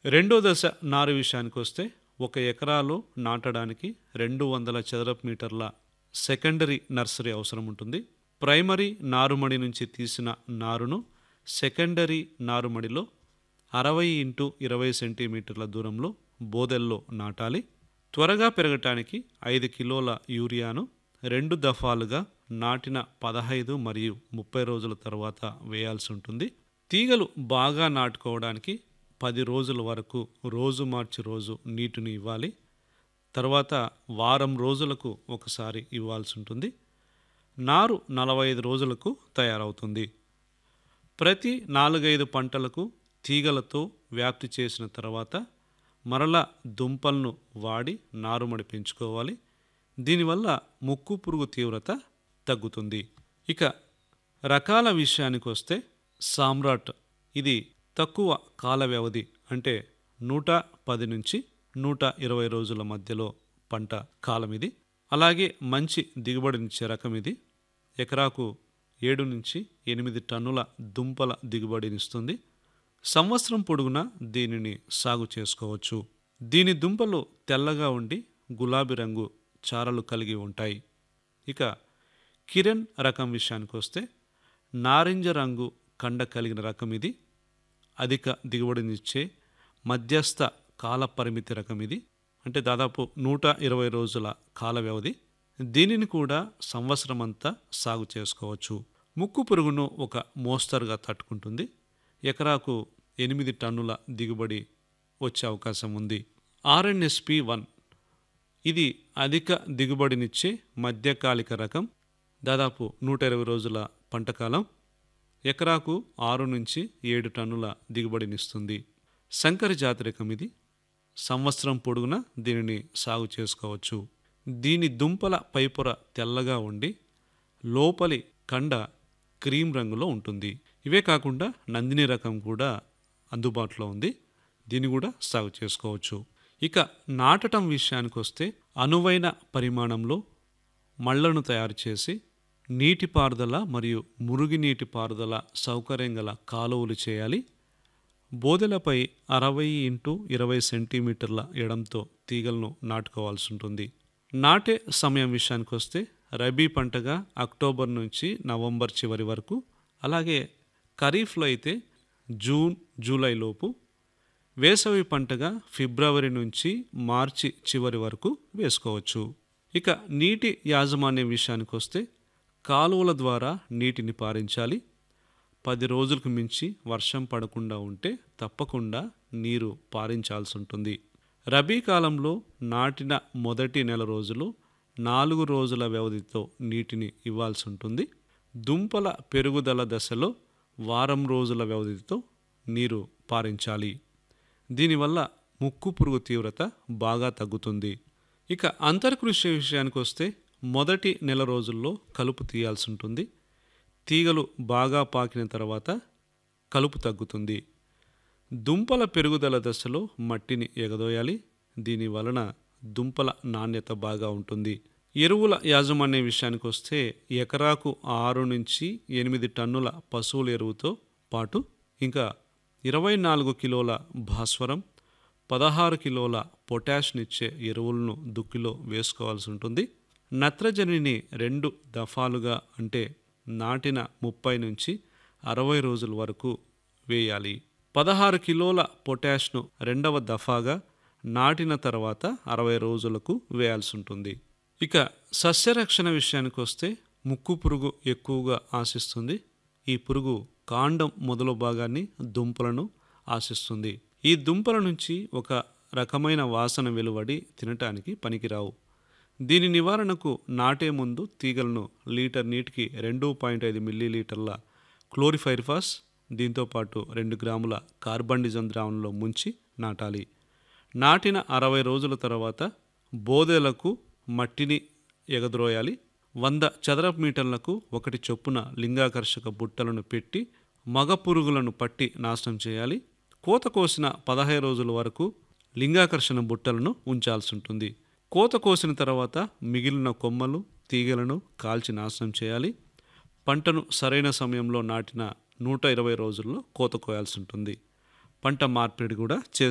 రెండో దశ నారు విషయానికి వస్తే ఒక ఎకరాలో నాటడానికి రెండు వందల చదరపు మీటర్ల సెకండరీ నర్సరీ అవసరం ఉంటుంది ప్రైమరీ నారుమడి నుంచి తీసిన నారును సెకండరీ నారుమడిలో అరవై ఇంటూ ఇరవై సెంటీమీటర్ల దూరంలో బోదెల్లో నాటాలి త్వరగా పెరగటానికి ఐదు కిలోల యూరియాను రెండు దఫాలుగా నాటిన పదహైదు మరియు ముప్పై రోజుల తర్వాత వేయాల్సి ఉంటుంది తీగలు బాగా నాటుకోవడానికి పది రోజుల వరకు రోజు మార్చి రోజు నీటిని ఇవ్వాలి తర్వాత వారం రోజులకు ఒకసారి ఇవ్వాల్సి ఉంటుంది నారు నలభై ఐదు రోజులకు తయారవుతుంది ప్రతి నాలుగైదు పంటలకు తీగలతో వ్యాప్తి చేసిన తర్వాత మరలా దుంపలను వాడి నారుమడి పెంచుకోవాలి దీనివల్ల ముక్కు పురుగు తీవ్రత తగ్గుతుంది ఇక రకాల విషయానికి వస్తే సామ్రాట్ ఇది తక్కువ కాల వ్యవధి అంటే నూట పది నుంచి నూట ఇరవై రోజుల మధ్యలో పంట కాలం ఇది అలాగే మంచి దిగుబడినిచ్చే రకం ఇది ఎకరాకు ఏడు నుంచి ఎనిమిది టన్నుల దుంపల దిగుబడినిస్తుంది సంవత్సరం పొడుగునా దీనిని సాగు చేసుకోవచ్చు దీని దుంపలు తెల్లగా ఉండి గులాబీ రంగు చారలు కలిగి ఉంటాయి ఇక కిరణ్ రకం విషయానికి వస్తే నారింజ రంగు కండ కలిగిన రకం ఇది అధిక దిగుబడినిచ్చే మధ్యస్థ కాల పరిమితి రకం ఇది అంటే దాదాపు నూట ఇరవై రోజుల కాల వ్యవధి దీనిని కూడా సంవత్సరం అంతా సాగు చేసుకోవచ్చు ముక్కు పురుగును ఒక మోస్తరుగా తట్టుకుంటుంది ఎకరాకు ఎనిమిది టన్నుల దిగుబడి వచ్చే అవకాశం ఉంది ఆర్ఎన్ఎస్పి వన్ ఇది అధిక దిగుబడినిచ్చే మధ్యకాలిక రకం దాదాపు నూట ఇరవై రోజుల పంటకాలం ఎకరాకు ఆరు నుంచి ఏడు టన్నుల దిగుబడినిస్తుంది సంకర జాతి రకం ఇది సంవత్సరం పొడుగునా దీనిని సాగు చేసుకోవచ్చు దీని దుంపల పైపొర తెల్లగా ఉండి లోపలి కండ క్రీమ్ రంగులో ఉంటుంది ఇవే కాకుండా నందిని రకం కూడా అందుబాటులో ఉంది దీన్ని కూడా సాగు చేసుకోవచ్చు ఇక నాటటం విషయానికి వస్తే అనువైన పరిమాణంలో మళ్లను తయారు చేసి నీటిపారుదల మరియు మురుగునీటి పారుదల సౌకర్యం గల కాలువలు చేయాలి బోదెలపై అరవై ఇంటూ ఇరవై సెంటీమీటర్ల ఎడంతో తీగలను నాటుకోవాల్సి ఉంటుంది నాటే సమయం విషయానికి వస్తే రబీ పంటగా అక్టోబర్ నుంచి నవంబర్ చివరి వరకు అలాగే ఖరీఫ్లో అయితే జూన్ జూలై లోపు వేసవి పంటగా ఫిబ్రవరి నుంచి మార్చి చివరి వరకు వేసుకోవచ్చు ఇక నీటి యాజమాన్యం విషయానికి వస్తే కాలువల ద్వారా నీటిని పారించాలి పది రోజులకు మించి వర్షం పడకుండా ఉంటే తప్పకుండా నీరు పారించాల్సి ఉంటుంది రబీ కాలంలో నాటిన మొదటి నెల రోజులు నాలుగు రోజుల వ్యవధితో నీటిని ఇవ్వాల్సి ఉంటుంది దుంపల పెరుగుదల దశలో వారం రోజుల వ్యవధితో నీరు పారించాలి దీనివల్ల ముక్కు పురుగు తీవ్రత బాగా తగ్గుతుంది ఇక అంతర్కృషి విషయానికి వస్తే మొదటి నెల రోజుల్లో కలుపు తీయాల్సి ఉంటుంది తీగలు బాగా పాకిన తర్వాత కలుపు తగ్గుతుంది దుంపల పెరుగుదల దశలో మట్టిని ఎగదోయాలి దీని వలన దుంపల నాణ్యత బాగా ఉంటుంది ఎరువుల యాజమాన్య విషయానికి వస్తే ఎకరాకు ఆరు నుంచి ఎనిమిది టన్నుల పశువుల ఎరువుతో పాటు ఇంకా ఇరవై నాలుగు కిలోల భాస్వరం పదహారు కిలోల పొటాష్నిచ్చే ఎరువులను దుక్కిలో వేసుకోవాల్సి ఉంటుంది నత్రజనిని రెండు దఫాలుగా అంటే నాటిన ముప్పై నుంచి అరవై రోజుల వరకు వేయాలి పదహారు కిలోల పొటాష్ను రెండవ దఫాగా నాటిన తర్వాత అరవై రోజులకు వేయాల్సి ఉంటుంది ఇక సస్యరక్షణ విషయానికి వస్తే ముక్కు పురుగు ఎక్కువగా ఆశిస్తుంది ఈ పురుగు కాండం మొదలు భాగాన్ని దుంపలను ఆశిస్తుంది ఈ దుంపల నుంచి ఒక రకమైన వాసన వెలువడి తినటానికి పనికిరావు దీని నివారణకు నాటే ముందు తీగలను లీటర్ నీటికి రెండు పాయింట్ ఐదు మిల్లీలీటర్ల క్లోరిఫైర్ఫాస్ దీంతోపాటు రెండు గ్రాముల కార్బండిజం ద్రావణంలో ముంచి నాటాలి నాటిన అరవై రోజుల తర్వాత బోదెలకు మట్టిని ఎగద్రోయాలి వంద చదరపు మీటర్లకు ఒకటి చొప్పున లింగాకర్షక బుట్టలను పెట్టి మగ పురుగులను పట్టి నాశనం చేయాలి కోత కోసిన పదహైదు రోజుల వరకు లింగాకర్షణ బుట్టలను ఉంచాల్సి ఉంటుంది కోత కోసిన తర్వాత మిగిలిన కొమ్మలు తీగలను కాల్చి నాశనం చేయాలి పంటను సరైన సమయంలో నాటిన నూట ఇరవై రోజుల్లో కోత కోయాల్సి ఉంటుంది పంట మార్పిడి కూడా చే